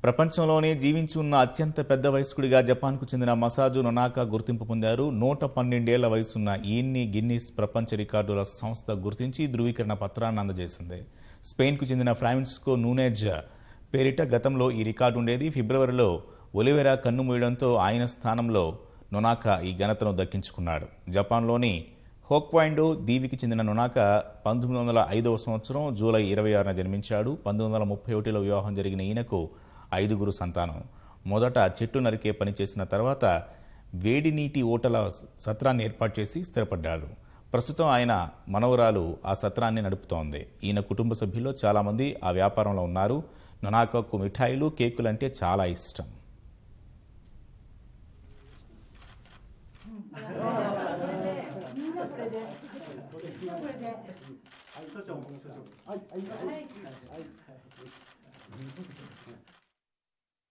ప్రపంచంలోనే జీవించి ఉన్న అత్యంత పెద్ద వయస్కుడిగా జపాన్కు చెందిన మసాజు నొనాకా గుర్తింపు పొందారు నూట పన్నెండేళ్ల వయసున్న ఈయన్ని గిన్నీస్ ప్రపంచ రికార్డుల సంస్థ గుర్తించి ధృవీకరణ పత్రాన్ని అందజేసింది స్పెయిన్కు చెందిన ఫ్రాన్సిస్కో నూనెజ్ పేరిట గతంలో ఈ రికార్డు ఉండేది ఫిబ్రవరిలో ఒలివెరా కన్ను మూయడంతో ఆయన స్థానంలో నొనాకా ఈ ఘనతను దక్కించుకున్నాడు జపాన్లోని హోక్వైండో దీవికి చెందిన నొనాక పంతొమ్మిది వందల ఐదవ సంవత్సరం జూలై ఇరవై ఆరున జన్మించాడు పంతొమ్మిది వందల ముప్పై ఒకటిలో వివాహం జరిగిన ఈయనకు ఐదుగురు సంతానం మొదట చెట్టు నరికే పని చేసిన తర్వాత వేడి నీటి ఓటల సత్రాన్ని ఏర్పాటు చేసి స్థిరపడ్డాడు ప్రస్తుతం ఆయన మనవరాలు ఆ సత్రాన్ని నడుపుతోంది ఈయన కుటుంబ సభ్యుల్లో చాలామంది ఆ వ్యాపారంలో ఉన్నారు నొనాకకు మిఠాయిలు కేకులు అంటే చాలా ఇష్టం はい、はい、はい。はい。